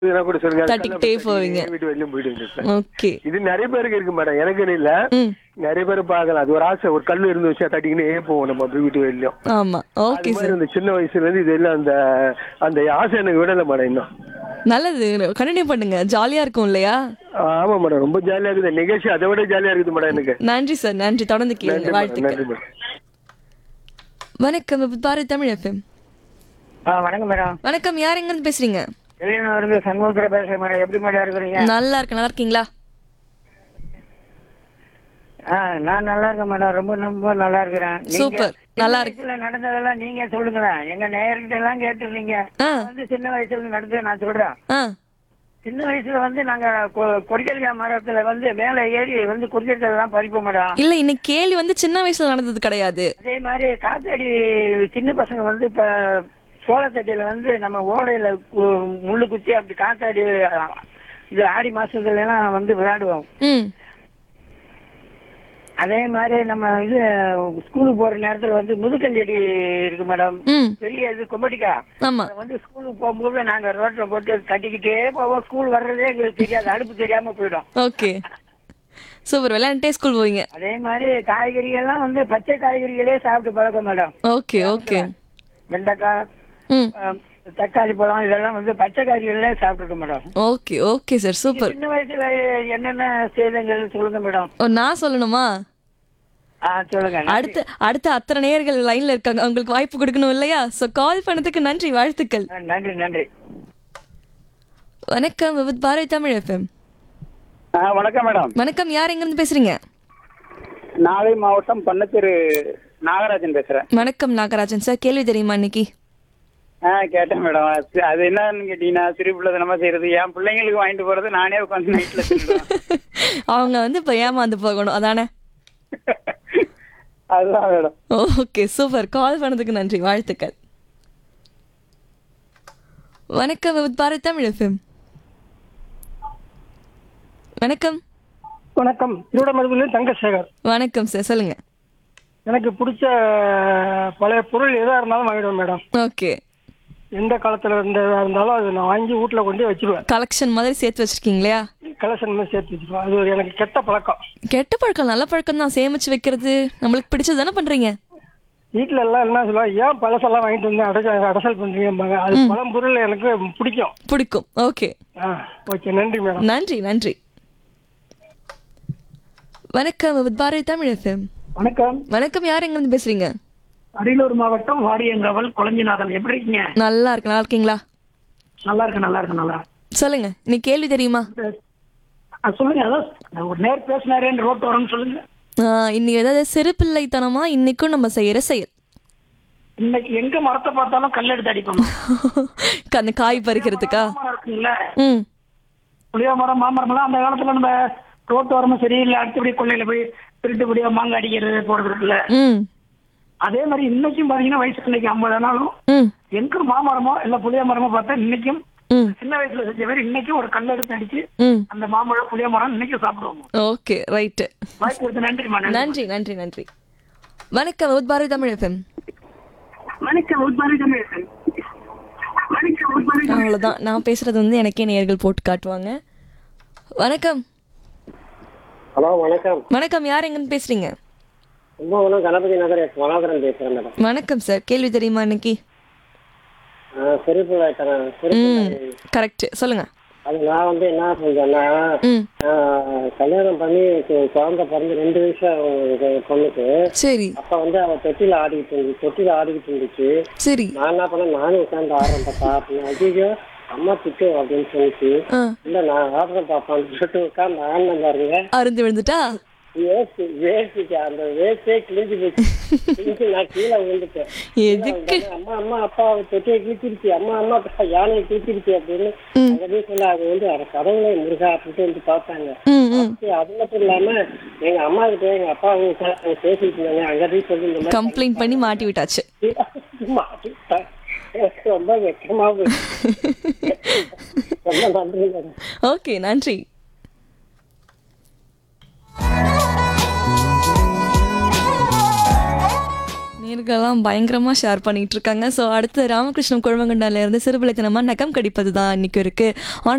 இதெல்லாம் கூட சொல்லுங்க அது தட்டிக்கிட்டே கல்ல போவீங்க. தட்டி வீட்டு வெளியும் போயிடுங்க சார் ஓகே இது நிறைய பேருக்கு இருக்கு மேடம் எனக்குன்னு இல்ல ம் நிறைய பேர் பார்க்கலாம் அது ஒரு ஆசை ஒரு கல்லு இருந்து வச்சா தட்டிக்கினே போவோம் நம்ம அப்படி வீட்டு வெளியும் ஆமா அது ஓகே மாதிரி சார் இந்த சின்ன வயசுல இருந்து இது எல்லாம் அந்த அந்த ஆசை எனக்கு விடல மேடம் இன்னும் நல்லது கண்டினியூ பண்ணுங்க ஜாலியா இருக்கும் இல்லையா ஆமா மேடம் ரொம்ப ஜாலியா இருக்குது நிகழ்ச்சி அதை விட ஜாலியா இருக்குது மேடம் எனக்கு நன்றி சார் நன்றி தொடர்ந்து நன்றி கேளுங்க மேடம் வாழ்த்துக்கள் நன்றி மேடம் வணக்கம் இப்ப பாரு தமிழ் எஃப்எம் ஆ வணக்கம் மேடம் வணக்கம் யார் எங்க இருந்து பேசுறீங்க வெளியூர்ல சண்முகத்துல பேசுறேன் மேடம் எப்படி மேடம் இருக்கிறீங்க நல்லா இருக்கு நல்லா இருக்கீங்களா ஆ நான் நல்லா இருக்கேன் மேடம் ரொம்ப ரொம்ப நல்லா இருக்கிறேன் நீங்க சூப்பர். நல்லா சின்ன வயசுல நடந்ததெல்லாம் நீங்க சொல்லுங்களேன் எங்க நேயர்கிட்ட எல்லாம் கேட்டுருந்தீங்க ஆ வந்து சின்ன வயசுல நடந்தது நான் சொல்றேன் ஆ சின்ன வயசுல வந்து நாங்க கொ- கொடிக்கல்கா மரத்துல வந்து மேல ஏறி வந்து குறிச்சிட்டு எல்லாம் பறிப்போம் மேடம் இல்ல இன்னைக்கு கேள்வி வந்து சின்ன வயசுல நடந்தது கிடையாது அதே மாதிரி காத்தாடி சின்ன பசங்க வந்து இப்ப சோளத்தட்டியில வந்து நம்ம ஓடையில கு- முள்ளு குத்தி அப்படி காத்தாடி இது ஆடி மாசத்துல எல்லாம் வந்து விளையாடுவோம் ம் அதே மாதிரி நம்ம இது ஸ்கூலுக்கு போற நேரத்துல வந்து முதுகல்லடி இருக்கு மேடம் ம் பெரிய இது கொம்பட்டிக்கா ஆமா அதை வந்து ஸ்கூலுக்கு போகும்போது நாங்க ரோட்ல போட்டு கட்டிக்கிட்டே போவோம் ஸ்கூல் வர்றதே எங்களுக்கு தெரியாது அடுப்பு தெரியாம போயிடும் ஓகே சூப்பர் விளையாண்டே ஸ்கூல் போவீங்க அதே மாதிரி காய்கறிகள்லாம் வந்து பச்சை காய்கறிகளே சாப்பிட்டு பழக்கம் மேடம் ஓகே ஓகே வெண்டைக்காய் ம் அஹ், தக்காளி பழம் இதெல்லாம் வந்து பச்சை காய்கறிகளே சாப்பிட்டுருக்கோம் madam okay okay sir super சின்ன வயசுல என்னென்ன சேதங்கள் சொல்லுங்க மேடம் ஓ நான் சொல்லணுமா ஆ சொல்லுங்க அடுத்த அடுத்த அத்தனை நேயர்கள் லைன்ல இருக்காங்க உங்களுக்கு வாய்ப்பு கொடுக்கணும் இல்லையா சோ கால் பண்ணதுக்கு நன்றி வாழ்த்துக்கள் ஆ, நன்றி நன்றி வணக்கம் வித் பாரதி தமிழ் எஃப்எம் வணக்கம் மேடம் வணக்கம் யார் எங்க இருந்து பேசுறீங்க நாகை மாவட்டம் பண்ணத்தெரு நாகராஜன் பேசுறேன் வணக்கம் நாகராஜன் சார் கேள்வி தெரியுமா இன்னைக்கு ஆ கேட்டேன் மேடம் அது- அது என்னன்னு கேட்டீங்கன்னா சிறு பிள்ளை தினமா செய்யறது என் பிள்ளைங்களுக்கு வாங்கிட்டு போறது நானே உட்காந்து நைட்ல அவங்க வந்து இப்ப ஏமாந்து போகணும் அதானே அதுதான் மேடம் ஓகே சூப்பர் கால் பண்ணதுக்கு நன்றி வாழ்த்துக்கள் வணக்கம் வித் பாரதி தமிழ் எஃப்எம் வணக்கம் வணக்கம் திருவிடமருதுல தங்கசேகர் வணக்கம் சார் சொல்லுங்க எனக்கு பிடிச்ச பழைய பொருள் எதா இருந்தாலும் வாங்கிடுவேன் மேடம் ஓகே எந்த காலத்துல இருந்ததா இருந்தாலும் அது நான் வாங்கி வீட்ல கொண்டு போய் வச்சிருவேன் கலெக்ஷன் மாதிரி சேர்த்து வச்சிருக்கீங்க இல்லையா கலெக்ஷன் மாதிரி சேர்த்து வச்சிருவேன் அது ஒரு எனக்கு கெட்ட பழக்கம் கெட்ட பழக்கம் நல்ல பழக்கம் தான் சேமிச்சு வைக்கிறது நம்மளுக்கு பிடிச்சது தானே பண்றீங்க வீட்ல எல்லாம் என்ன சொல்லுவாங்க ஏன் பழசெல்லாம் வாங்கிட்டு வந்து அடைச்ச அடசல் பண்றீங்கம்பாங்க அது பழம்பொருள் எனக்கு பிடிக்கும் பிடிக்கும் ஓகே ஆ ஓகே நன்றி மேடம் நன்றி நன்றி வணக்கம் வித் பாரதி தமிழ் எஃப்எம் வணக்கம் வணக்கம் யார் எங்க இருந்து பேசுறீங்க அரியலூர் மாவட்டம் வாரியங்கவல் குழஞ்சிநாதன் எப்படி இருக்கீங்க நல்லா இருக்கு நல்லா இருக்கீங்களா நல்லா இருக்கு நல்லா இருக்கு நல்லா சொல்லுங்க நீ கேள்வி தெரியுமா ஆ, சொல்லுங்க அதான் ஒரு நேர் பேசினாரேன்னு ரோட் வரணும்னு சொல்லுங்க ஆஹ் இன்னைக்கு ஏதாவது சிறு பிள்ளைத்தனமா இன்னைக்கும் நம்ம செய்யற செயல் இன்னைக்கு எங்க மரத்தை பார்த்தாலும் கல் எடுத்து அடிப்போம் அந்த காய் பறிக்கிறதுக்கா மரம் இருக்குங்களா ம் புளிய மரம் மாமரம் எல்லாம் அந்த காலத்துல நம்ம ரோட்டு வரமும் சரியில்லை அடுத்தபடி கொள்ளையில போய் திருட்டுபடியா மாங்காய் அடிக்கிறது போறது இருக்குல்ல ம் அதே மாதிரி இன்னைக்கும் பாத்தீங்கன்னா வயசு இன்னைக்கு ஐம்பது ஆனாலும் ம் எங்க மாமரமோ இல்ல புளிய மரமோ பார்த்தா இன்னைக்கும் ம் சின்ன வயசுல செஞ்ச மாதிரி இன்னைக்கும் ஒரு கல் எடுத்து அடிச்சு ம் அந்த மாம்பழம் புளிய மரம் இன்னைக்கும் சாப்பிடுவோம் ஓகே ரைட்டு வாய்ப்பு கொடுத்து நன்றிமா நன்றி நன்றி நன்றி நன்றி வணக்கம் வித் பாரதி தமிழ் எஃப்எம் வணக்கம் உட்பாரிதமே வணக்கம் உட்பாரி அவ்வளோதான் நான் பேசுறது வந்து எனக்கே நேர்கள் போட்டு காட்டுவாங்க வணக்கம் ஹலோ வணக்கம் வணக்கம் யார் எங்கன்னு பேசுறீங்க கும்பகோணம் கணபதி நகர் எஸ் மனோகரன் பேசுறேன் மேடம் வணக்கம் சார் கேள்வி தெரியுமா இன்னைக்கு சிறுபிள்ளை தரேன் ம் சிறுபிள்ளை கரெக்ட் சொல்லுங்க அது நான் வந்து என்ன செஞ்சேன்னா ம் ஆஹ், கல்யாணம் பண்ணி கு- குழந்தை பிறந்து ரெண்டு வயசு ஆகும் என் பொண்ணுக்கு சரி அப்ப வந்து அவ தொட்டில ஆடிக்கிட்டு இருந்துச்சு தொட்டில ஆடிக்கிட்டு இருந்துச்சு சரி நான் என்ன பண்ணேன் நானும் உட்காந்து ஆடுறேன் பாப்பா அப்படின்னு ஐயோ அம்மா திட்டு அப்படின்னு சொல்லிச்சு ஆ இல்ல நான் ஆடுறேன் பாப்பான்னு சொல்லிட்டு உட்காந்து ஆடினேன் பாருங்க அருந்து விழுந்துட்டா வேஸ்ட் வேஸ்ட்டுக்கு அந்த வேஸ்டே கிழிஞ்சு போச்சு கிழிஞ்சு நான் கீழே விழுந்துட்டேன் எதுக்கு அம்மா அம்மா அப்பா தொட்டியை கிழிச்சிருச்சு அம்மா அம்மா அப்பா யானையை கிழிச்சிருச்சு அப்படின்னு அங்கே சொல்ல அது வந்து அதை கடவுளை முருகா அப்படின்ட்டு வந்து பார்த்தாங்க ம் ம் சரி, அது மட்டும் இல்லாம எங்க அம்மா கிட்ட எங்க அப்பா அவங்க உட்கார்ந்து பேசிட்டு இருந்தாங்க அங்க போய் சொல்லி இந்த மாதிரி கம்ப்ளைண்ட் பண்ணி மாட்டி விட்டாச்சு மாட்டிக்கிட்டேன். எனக்கு ரொம்ப வெக்கமா போச்சு ரொம்ப நன்றி மேடம் ஓகே நன்றி நேர்களெல்லாம் பயங்கரமாக ஷேர் பண்ணிட்டு இருக்காங்க ஸோ அடுத்து ராமகிருஷ்ணன் குழம்பங்கண்டால இருந்து சிறுபிள்ளைத்தனமாக நகம் கடிப்பது தான் இன்னைக்கு இருக்கு ஆன்